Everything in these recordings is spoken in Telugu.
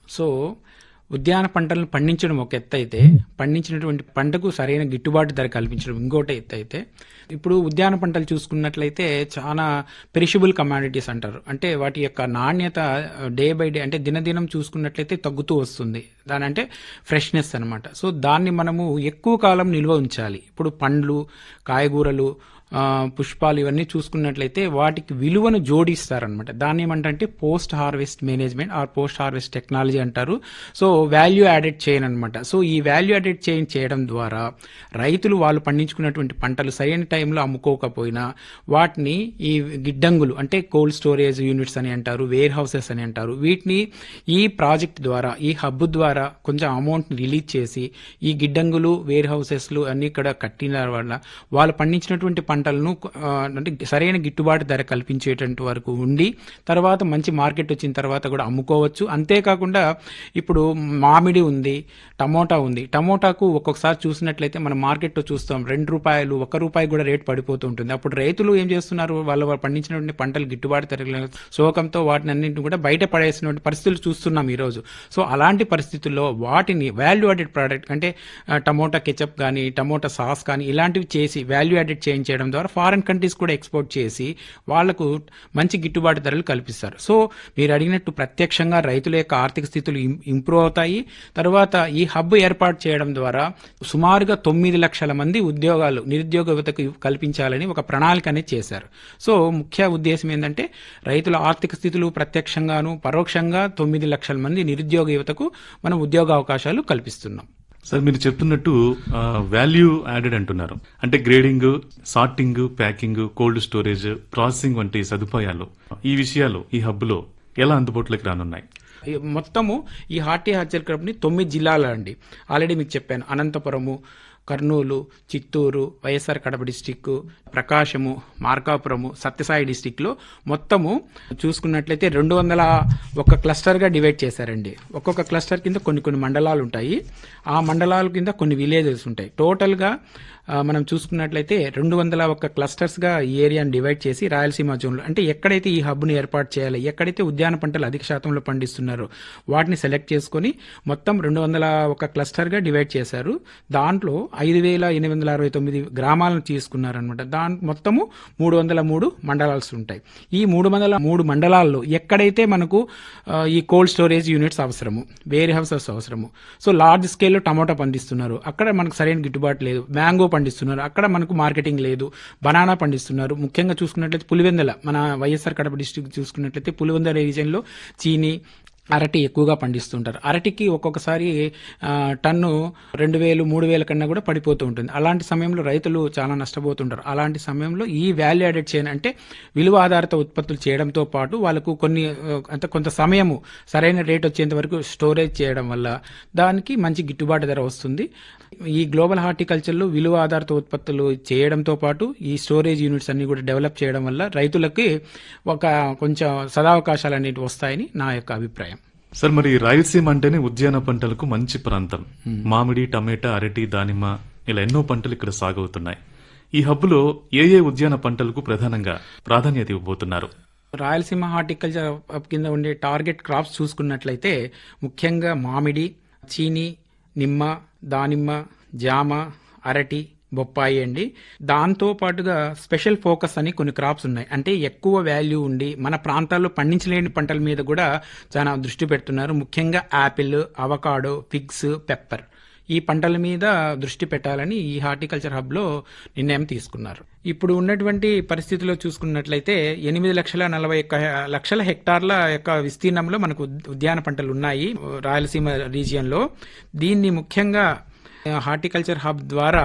సో ఉద్యాన పంటలను పండించడం ఒక ఎత్తు అయితే పండించినటువంటి పంటకు సరైన గిట్టుబాటు ధర కల్పించడం ఇంకోటి ఎత్తు అయితే ఇప్పుడు ఉద్యాన పంటలు చూసుకున్నట్లయితే చాలా పెరిషబుల్ కమాడిటీస్ అంటారు అంటే వాటి యొక్క నాణ్యత డే బై డే అంటే దినదినం చూసుకున్నట్లయితే తగ్గుతూ వస్తుంది దాని అంటే ఫ్రెష్నెస్ అనమాట సో దాన్ని మనము ఎక్కువ కాలం నిల్వ ఉంచాలి ఇప్పుడు పండ్లు కాయగూరలు ఆ, పుష్పాలు ఇవన్నీ చూసుకున్నట్లయితే వాటికి విలువను జోడిస్తారనమాట దాన్ని ఏమంటే post harvest management or post harvest technology అంటారు సో వాల్యూ యాడెడ్ చైన్ అనమాట సో ఈ వాల్యూ యాడెడ్ చైన్ చేయడం ద్వారా రైతులు వాళ్ళు పండించుకున్నటువంటి పంటలు సరైన టైంలో అమ్ముకోకపోయినా వాటిని ఈ గిడ్డంగులు అంటే కోల్డ్ స్టోరేజ్ యూనిట్స్ అని అంటారు వేర్ హౌసెస్ అని అంటారు వీటిని ఈ ప్రాజెక్ట్ ద్వారా ఈ హబ్ ద్వారా కొంచెం అమౌంట్ రిలీజ్ చేసి ఈ గిడ్డంగులు వేర్ హౌసెస్లు అన్ని ఇక్కడ కట్టిన వల్ల వాళ్ళు పండించినటువంటి పంటలను ఆ, అంటే సరైన గిట్టుబాటు ధర కల్పించేటువంటి వరకు ఉండి తర్వాత మంచి మార్కెట్ వచ్చిన తర్వాత కూడా అమ్ముకోవచ్చు అంతేకాకుండా ఇప్పుడు మామిడి ఉంది టమోటా ఉంది టమోటాకు ఒక్కొక్కసారి చూసినట్లయితే మనం మార్కెట్లో చూస్తాం రెండు రూపాయలు ఒక రూపాయి కూడా రేట్ పడిపోతూ ఉంటుంది అప్పుడు రైతులు ఏం చేస్తున్నారు వాళ్ళు వాళ్ళు పండించినటువంటి పంటలు గిట్టుబాటు ధర శోకంతో వాటిని అన్నింటిని కూడా బయట పడేసినటువంటి పరిస్థితులు చూస్తున్నాం ఈరోజు సో అలాంటి పరిస్థితుల్లో వాటిని వాల్యూ యాడెడ్ ప్రోడక్ట్ అంటే ఆ, టమోటా కెచప్ కానీ టమోటా సాస్ కానీ ఇలాంటివి చేసి వాల్యూ యాడెడ్ చేంజ్ చేయడం ద్వారా ఫారెన్ కంట్రీస్ కూడా ఎక్స్పోర్ట్ చేసి వాళ్లకు మంచి గిట్టుబాటు ధరలు కల్పిస్తారు సో మీరు అడిగినట్టు ప్రత్యక్షంగా రైతుల యొక్క ఆర్థిక స్థితులు ఇం- ఇంప్రూవ్ అవుతాయి తర్వాత ఈ హబ్ ఏర్పాటు చేయడం ద్వారా సుమారుగా తొమ్మిది లక్షల మంది ఉద్యోగాలు నిరుద్యోగ యువతకు కల్పించాలని ఒక ప్రణాళిక అనేది చేశారు సో ముఖ్య ఉద్దేశం ఏంటంటే రైతుల ఆర్థిక స్థితులు ప్రత్యక్షంగాను పరోక్షంగా తొమ్మిది లక్షల మంది నిరుద్యోగ యువతకు మనం ఉద్యోగ అవకాశాలు కల్పిస్తున్నాం సార్ మీరు చెప్తున్నట్టు వాల్యూ యాడెడ్ అంటున్నారు అంటే grading sorting packing cold storage processing వంటి సదుపాయాలు ఈ విషయాలు ఈ హబ్ లో ఎలా అందుబాటులోకి రానున్నాయి ఈ మొత్తము ఈ హార్టీ హార్చర్ క్లబ్ని తొమ్మిది జిల్లాలు అండి ఆల్రెడీ మీకు చెప్పాను అనంతపురము కర్నూలు చిత్తూరు వైఎస్ఆర్ కడప డిస్టిక్ ప్రకాశము మార్కాపురము సత్యసాయి డిస్టిక్లో మొత్తము చూసుకున్నట్లయితే రెండు వందల ఒక క్లస్టర్గా డివైడ్ చేశారండి ఒక్కొక్క క్లస్టర్ కింద కొన్ని కొన్ని మండలాలు ఉంటాయి ఆ మండలాల కింద కొన్ని విలేజెస్ ఉంటాయి టోటల్గా ఆ, మనం చూసుకున్నట్లయితే రెండు వందల ఒక్క క్లస్టర్స్గా ఈ ఏరియాని డివైడ్ చేసి రాయలసీమ జోన్లో అంటే ఎక్కడైతే ఈ హబ్ను ఏర్పాటు చేయాలి ఎక్కడైతే ఉద్యాన పంటలు అధిక శాతంలో పండిస్తున్నారో వాటిని సెలెక్ట్ చేసుకొని మొత్తం రెండు వందల ఒక క్లస్టర్గా డివైడ్ చేశారు దాంట్లో ఐదు వేల ఎనిమిది వందల అరవై తొమ్మిది గ్రామాలను తీసుకున్నారనమాట దాని మొత్తము మూడు వందల మూడు మండలాలు ఉంటాయి ఈ మూడు వందల మూడు మండలాల్లో ఎక్కడైతే మనకు ఆ, ఈ కోల్డ్ స్టోరేజ్ యూనిట్స్ అవసరము వేర్ హౌసెస్ అవసరము సో లార్జ్ స్కేల్లో టమాటా పండిస్తున్నారు అక్కడ మనకు సరైన గిట్టుబాటు లేదు మ్యాంగో పండిస్తున్నారు అక్కడ మనకు మార్కెటింగ్ లేదు బనానా పండిస్తున్నారు ముఖ్యంగా చూసుకున్నట్లయితే పులివెందల మన వైఎస్ఆర్ కడప డిస్టిక్ చూసుకున్నట్లయితే పులివెందల రీజియన్లో చీని అరటి ఎక్కువగా పండిస్తుంటారు అరటికి ఒక్కొక్కసారి ఆ, టన్ను రెండు వేలు మూడు వేల కన్నా కూడా పడిపోతూ ఉంటుంది అలాంటి సమయంలో రైతులు చాలా నష్టపోతుంటారు అలాంటి సమయంలో ఈ వాల్యూ యాడెడ్ చేయన్ అంటే విలువ ఆధారిత ఉత్పత్తులు చేయడంతో పాటు వాళ్ళకు కొన్ని ఆ, అంటే కొంత సమయము సరైన రేట్ వచ్చేంత వరకు స్టోరేజ్ చేయడం వల్ల దానికి మంచి గిట్టుబాటు ధర వస్తుంది ఈ గ్లోబల్ హార్టికల్చర్లో విలువ ఆధారిత ఉత్పత్తులు చేయడంతో పాటు ఈ స్టోరేజ్ యూనిట్స్ అన్ని కూడా డెవలప్ చేయడం వల్ల రైతులకి ఒక కొంచెం సదావకాశాలు అనేవి వస్తాయని నా యొక్క అభిప్రాయం సార్ మరి రాయలసీమ అంటేనే ఉద్యాన పంటలకు మంచి ప్రాంతం మామిడి టమాటా అరటి దానిమ్మ ఇలా ఎన్నో పంటలు ఇక్కడ సాగవుతున్నాయి ఈ హబ్బులో ఏ ఏ ఉద్యాన పంటలకు ప్రధానంగా ప్రాధాన్యత ఇవ్వబోతున్నారు రాయలసీమ హార్టికల్చర్ హబ్ కింద ఉండే టార్గెట్ క్రాప్స్ చూసుకున్నట్లయితే ముఖ్యంగా మామిడి చీని నిమ్మ దానిమ్మ జామ అరటి బొప్పాయి అండి దాంతో పాటుగా స్పెషల్ ఫోకస్ అని కొన్ని క్రాప్స్ ఉన్నాయి అంటే ఎక్కువ వాల్యూ ఉండి మన ప్రాంతాల్లో పండించలేని పంటల మీద కూడా చాలా దృష్టి పెడుతున్నారు ముఖ్యంగా యాపిల్ అవకాడో ఫిగ్స్ పెప్పర్ ఈ పంటల మీద దృష్టి పెట్టాలని ఈ హార్టికల్చర్ హబ్ లో నిర్ణయం తీసుకున్నారు ఇప్పుడు ఉన్నటువంటి పరిస్థితిలో చూసుకున్నట్లయితే ఎనిమిది లక్షల నలభై ఒక్క లక్షల హెక్టార్ల యొక్క విస్తీర్ణంలో మనకు ఉద్- ఉద్యాన పంటలు ఉన్నాయి రాయలసీమ రీజియన్ లో దీన్ని ముఖ్యంగా హార్టికల్చర్ హబ్ ద్వారా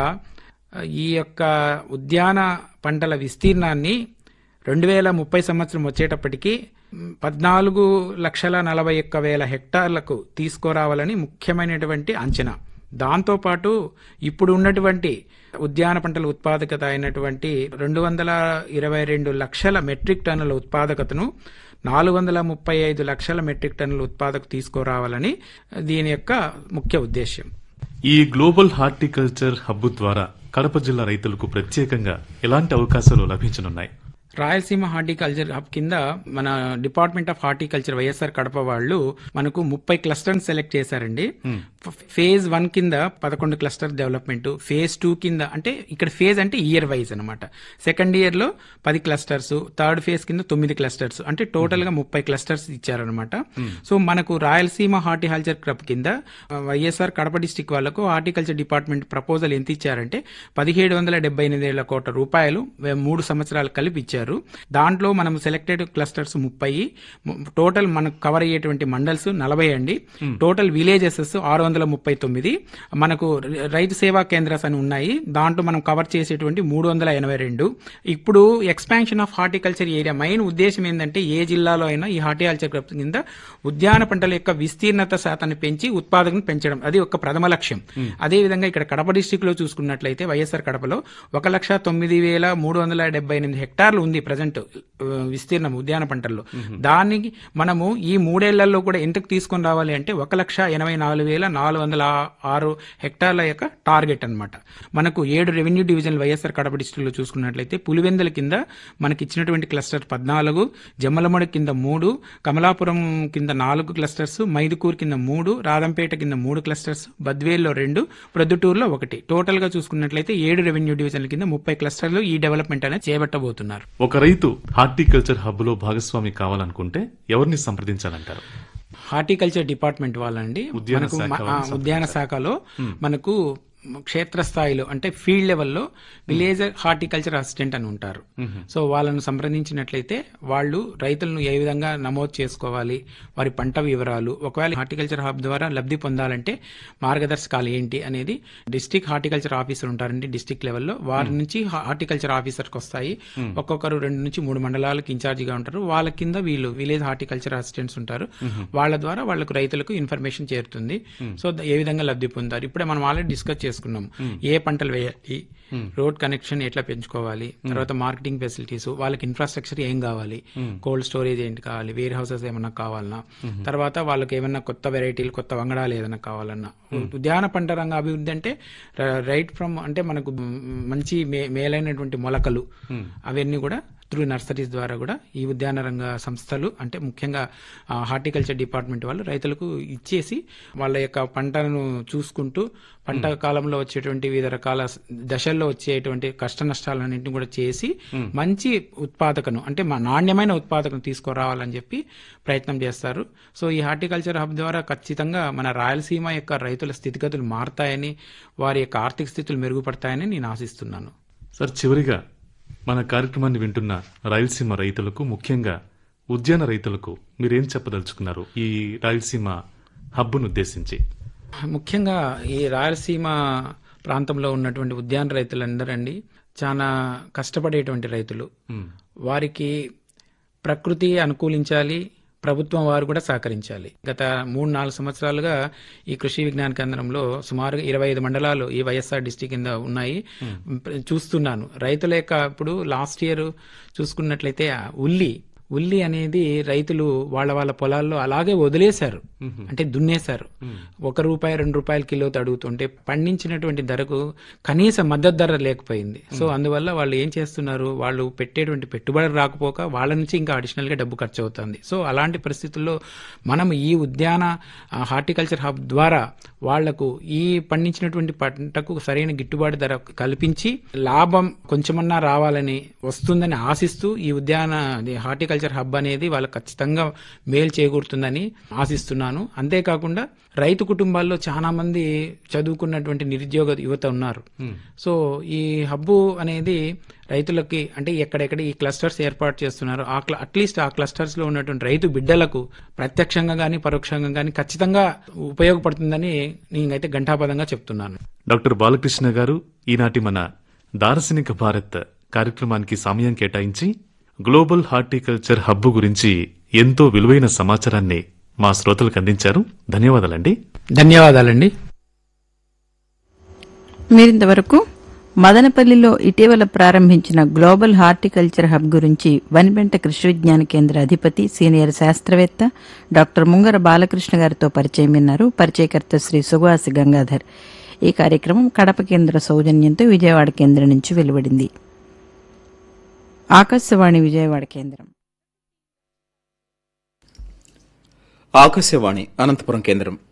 ఈ యొక్క ఉద్యాన పంటల విస్తీర్ణాన్ని రెండు వేల ముప్పై సంవత్సరం వచ్చేటప్పటికి మ్, పద్నాలుగు లక్షల నలభై ఒక్క వేల హెక్టార్లకు తీసుకురావాలని ముఖ్యమైనటువంటి అంచనా దాంతోపాటు ఇప్పుడు ఉన్నటువంటి ఉద్యాన పంటల ఉత్పాదకత అయినటువంటి రెండు వందల ఇరవై రెండు లక్షల మెట్రిక్ టన్నుల ఉత్పాదకతను నాలుగు వందల ముప్పై ఐదు లక్షల మెట్రిక్ టన్నుల ఉత్పాదక తీసుకురావాలని దీని యొక్క ముఖ్య ఉద్దేశ్యం ఈ గ్లోబల్ హార్టికల్చర్ హబ్ ద్వారా కడప జిల్లా రైతులకు ప్రత్యేకంగా ఎలాంటి అవకాశాలు లభించనున్నాయి రాయలసీమ హార్టికల్చర్ హబ్ కింద మన department of horticulture YSR Kadapa వాళ్ళు మనకు ముప్పై క్లస్టర్ సెలెక్ట్ చేశారండి ఫ- ఫేజ్ వన్ కింద పదకొండు క్లస్టర్ డెవలప్మెంట్ ఫేజ్ టూ కింద అంటే ఇక్కడ ఫేజ్ అంటే ఇయర్ వైజ్ అనమాట సెకండ్ ఇయర్ లో పది క్లస్టర్స్ థర్డ్ ఫేజ్ కింద తొమ్మిది క్లస్టర్స్ అంటే టోటల్ గా ముప్పై క్లస్టర్స్ ఇచ్చారనమాట సో మనకు రాయలసీమ హార్టికల్చర్ క్లబ్ కింద ఆ, వైఎస్ఆర్ కడప డిస్టిక్ వాళ్ళకు హార్టికల్చర్ డిపార్ట్మెంట్ ప్రపోజల్ ఎంత ఇచ్చారంటే పదిహేడు వందల డెబ్బై ఎనిమిది వేల కోట్ల రూపాయలు వే- మూడు సంవత్సరాలు కలిపి ఇచ్చారు దాంట్లో మనం సెలెక్టెడ్ క్లస్టర్స్ ముప్పై టోటల్ మనకు కవర్ అయ్యేటువంటి మండల్స్ నలభై అండి టోటల్ విలేజెస్ ఆరు వందల ముప్పై తొమ్మిది మనకు ర- రైతు సేవా కేంద్రాస్ అని ఉన్నాయి దాంట్లో మనం కవర్ చేసేటువంటి మూడు వందల ఎనభై రెండు ఇప్పుడు expansion of horticulture area main ఉద్దేశం ఏంటంటే ఏ జిల్లాలో అయినా ఈ హార్టికల్చర్ క్లబ్ కింద ఉద్యాన పంటల యొక్క విస్తీర్ణత శాతాన్ని పెంచి ఉత్పాదకను పెంచడం అది ఒక ప్రథమ లక్ష్యం అదే విధంగా ఇక్కడ కడప డిస్టిక్ లో చూసుకున్నట్లయితే వైఎస్ఆర్ కడపలో ఒక లక్ష తొమ్మిది వేల మూడు వందల డెబ్బై ఎనిమిది హెక్టార్లు ఉంది ప్రజెంట్ విస్తీర్ణం ఉద్యాన పంటల్లో దానికి మనము ఈ మూడేళ్లలో కూడా ఎంతకు తీసుకొని రావాలి అంటే ఒక లక్ష ఎనభై నాలుగు వేల నాలుగు వందల ఆరు హెక్టార్ల యొక్క టార్గెట్ అన్నమాట మనకు ఏడు revenue division YSR Kadapa district లో చూసుకున్నట్లయితే పులివెందుల కింద మనకి ఇచ్చినటువంటి క్లస్టర్ పద్నాలుగు జమ్మలమూడి కింద మూడు కమలాపురం కింద నాలుగు క్లస్టర్స్ మైదుకూరు కింద మూడు రాదంపేట కింద మూడు క్లస్టర్స్ బద్వేల్లో రెండు ప్రొద్దుటూరులో ఒకటి టోటల్ గా చూసుకున్నట్లయితే ఏడు రెవెన్యూ డివిజన్ల కింద ముప్పై క్లస్టర్లు ఈ డెవలప్మెంట్ అనేది చేపట్టబోతున్నారు ఒక రైతు హార్టికల్చర్ హబ్ లో భాగస్వామి కావాలనుకుంటే ఎవరిని సంప్రదించాలంటారు హార్టికల్చర్ డిపార్ట్మెంట్ వాళ్ళండి ఉద్యాన మనకు శాఖ మ- ఆ, వాళ్ళని ఉద్యాన శాఖలో మనకు క్షేత్రస్థాయిలో అంటే ఫీల్డ్ లెవెల్లో విలేజ్ హార్టికల్చర్ అసిస్టెంట్ అని ఉంటారు సో వాళ్ళను సంప్రదించినట్లయితే వాళ్ళు రైతులను ఏ విధంగా నమోదు చేసుకోవాలి వారి పంట వివరాలు ఒకవేళ హార్టికల్చర్ హబ్ ద్వారా లబ్ధి పొందాలంటే మార్గదర్శకాలు ఏంటి అనేది డిస్టిక్ హార్టికల్చర్ ఆఫీసర్ ఉంటారండి డిస్టిక్ లెవెల్లో వారి నుంచి హార్టికల్చర్ ఆఫీసర్కి వస్తాయి ఒక్కొక్కరు రెండు నుంచి మూడు మండలాలకు ఇన్ఛార్జిగా ఉంటారు వాళ్ళ కింద వీళ్ళు విలేజ్ హార్టికల్చర్ అసిస్టెంట్స్ ఉంటారు వాళ్ళ ద్వారా వాళ్ళకు రైతులకు ఇన్ఫర్మేషన్ చేరుతుంది సో ద- ఏ విధంగా లబ్ధి పొందారు ఇప్పుడే మనం ఆల్రెడీ డిస్కస్ చేసుకున్నాం ఏ పంటలు వేయాలి రోడ్ కనెక్షన్ ఎట్లా పెంచుకోవాలి తర్వాత మార్కెటింగ్ ఫెసిలిటీస్ వాళ్ళకి ఇన్ఫ్రాస్ట్రక్చర్ ఏం కావాలి కోల్డ్ స్టోరేజ్ ఏంటి కావాలి వేర్ హౌసెస్ ఏమన్నా కావాలన్నా తర్వాత వాళ్ళకి ఏమన్నా కొత్త వెరైటీలు కొత్త వంగడాలు ఏదైనా కావాలన్నా ఉద్యాన పంట రంగ అభివృద్ధి అంటే రైట్ ఫ్రమ్ అంటే మనకు మ్, మంచి మే- మేలైనటువంటి మొలకలు అవన్నీ కూడా త్రూ నర్సరీస్ ద్వారా కూడా ఈ ఉద్యాన రంగ సంస్థలు అంటే ముఖ్యంగా ఆ, హార్టికల్చర్ డిపార్ట్మెంట్ వాళ్ళు రైతులకు ఇచ్చేసి వాళ్ళ యొక్క పంటను చూసుకుంటూ పంట కాలంలో వచ్చేటువంటి వివిధ రకాల స- దశల్లో వచ్చేటువంటి కష్ట నష్టాలన్నింటినీ కూడా చేసి మంచి ఉత్పాదకను అంటే మా నాణ్యమైన ఉత్పాదకను తీసుకురావాలని చెప్పి ప్రయత్నం చేస్తారు సో ఈ హార్టికల్చర్ హబ్ ద్వారా ఖచ్చితంగా మన రాయలసీమ యొక్క రైతుల స్థితిగతులు మారతాయని వారి యొక్క ఆర్థిక స్థితులు మెరుగుపడతాయని నేను ఆశిస్తున్నాను సార్ చివరిగా మన కార్యక్రమాన్ని వింటున్న రాయలసీమ రైతులకు ముఖ్యంగా ఉద్యాన రైతులకు మీరేం చెప్పదలుచుకున్నారు ఈ రాయలసీమ హబ్బును ఉద్దేశించి ముఖ్యంగా ఈ రాయలసీమ ప్రాంతంలో ఉన్నటువంటి ఉద్యాన రైతులందరండి చాలా కష్టపడేటువంటి రైతులు మ్, వారికి ప్రకృతి అనుకూలించాలి ప్రభుత్వం వారు కూడా సహకరించాలి గత మూడు నాలుగు సంవత్సరాలుగా ఈ కృషి విజ్ఞాన కేంద్రంలో సుమారుగా ఇరవై ఐదు మండలాలు ఈ వైఎస్ఆర్ డిస్టిక్ కింద ఉన్నాయి చూస్తున్నాను రైతుల యొక్క ఇప్పుడు లాస్ట్ ఇయర్ చూసుకున్నట్లయితే ఆ ఉల్లి ఉల్లి అనేది రైతులు వాళ్ళ వాళ్ళ పొలాల్లో అలాగే వదిలేశారు అంటే దున్నేశారు ఒక రూపాయి రెండు రూపాయల కిలోతో అడుగుతుంటే పండించినటువంటి ధరకు కనీస మద్దతు ధర లేకపోయింది సో అందువల్ల వాళ్ళు ఏం చేస్తున్నారు వాళ్ళు పెట్టేటువంటి పెట్టుబడి రాకపోక వాళ్ళ నుంచి ఇంకా అడిషనల్ గా డబ్బు ఖర్చు అవుతుంది సో అలాంటి పరిస్థితుల్లో మనం ఈ ఉద్యాన ఆ, హార్టికల్చర్ హబ్ ద్వారా వాళ్లకు ఈ పండించినటువంటి పంటకు సరైన గిట్టుబాటు ధర కల్పించి లాభం కొంచెమన్నా రావాలని వస్తుందని ఆశిస్తూ ఈ ఉద్యాన అది హార్టికల్చర్ హబ్ అనేది వాళ్ళకి ఖచ్చితంగా మేలు చేకూరుతుందని ఆశిస్తున్నాను అంతేకాకుండా రైతు కుటుంబాల్లో చాలా మంది చదువుకున్నటువంటి నిరుద్యోగ యువత ఉన్నారు సో ఈ హబ్బు అనేది రైతులకి అంటే ఎక్కడెక్కడ ఈ క్లస్టర్స్ ఏర్పాటు చేస్తున్నారు ఆ క్ల- అట్లీస్ట్ ఆ క్లస్టర్స్ లో ఉన్నటువంటి రైతు బిడ్డలకు ప్రత్యక్షంగా గాని పరోక్షంగా గాని ఖచ్చితంగా ఉపయోగపడుతుందని నేనైతే ఘంటాపదంగా చెప్తున్నాను డాక్టర్ బాలకృష్ణ గారు ఈనాటి మన దార్శనిక భారత్ కార్యక్రమానికి సమయం కేటాయించి గ్లోబల్ హార్టికల్చర్ హబ్బు గురించి ఎంతో విలువైన సమాచారాన్ని మా శ్రోతలకు అందించారు ధన్యవాదాలండి ధన్యవాదాలండి మీరింతవరకు మదనపల్లిలో ఇటీవల ప్రారంభించిన గ్లోబల్ హార్టికల్చర్ హబ్ గురించి వనిపెంట కృషి విజ్ఞాన కేంద్ర అధిపతి సీనియర్ శాస్త్రవేత్త డాక్టర్ ముంగర బాలకృష్ణ గారితో పరిచయం విన్నారు పరిచయకర్త శ్రీ సుగాసి గంగాధర్ ఈ కార్యక్రమం కడప కేంద్ర సౌజన్యంతో విజయవాడ కేంద్రం నుంచి వెలువడింది ఆకాశవాణి విజయవాడ కేంద్రం ఆకాశవాణి అనంతపురం కేంద్రం